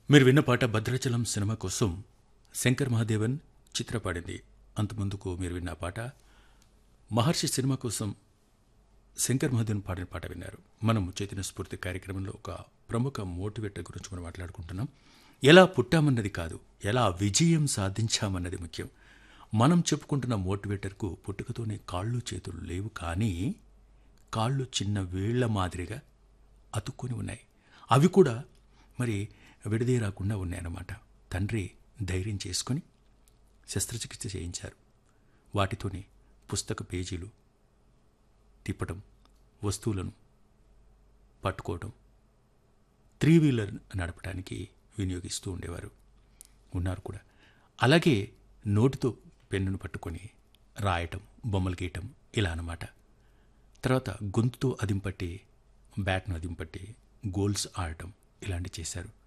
మీరు విన్న పాట భద్రాచలం సినిమా కోసం శంకర్ మహాదేవన్ చిత్ర పాడింది అంతముందుకు మీరు విన్న పాట మహర్షి సినిమా కోసం శంకర్ మహాదేవన్ పాడిన పాట విన్నారు మనం చైతన్య స్ఫూర్తి కార్యక్రమంలో ఒక ప్రముఖ మోటివేటర్ గురించి మనం మాట్లాడుకుంటున్నాం ఎలా పుట్టామన్నది కాదు ఎలా విజయం సాధించామన్నది ముఖ్యం మనం చెప్పుకుంటున్న మోటివేటర్కు పుట్టుకతోనే కాళ్ళు చేతులు లేవు కానీ కాళ్ళు చిన్న వేళ్ల మాదిరిగా అతుక్కొని ఉన్నాయి అవి కూడా మరి విడదీయరాకుండా ఉన్నాయన్నమాట తండ్రి ధైర్యం చేసుకొని శస్త్రచికిత్స చేయించారు వాటితోనే పుస్తక పేజీలు తిప్పటం వస్తువులను పట్టుకోవటం త్రీ వీలర్ నడపడానికి వినియోగిస్తూ ఉండేవారు ఉన్నారు కూడా అలాగే నోటితో పెన్నును పట్టుకొని రాయటం బొమ్మలు గీయటం ఇలా అన్నమాట తర్వాత గొంతుతో అదింపట్టి బ్యాట్ను అదింపట్టి గోల్స్ ఆడటం ఇలాంటివి చేశారు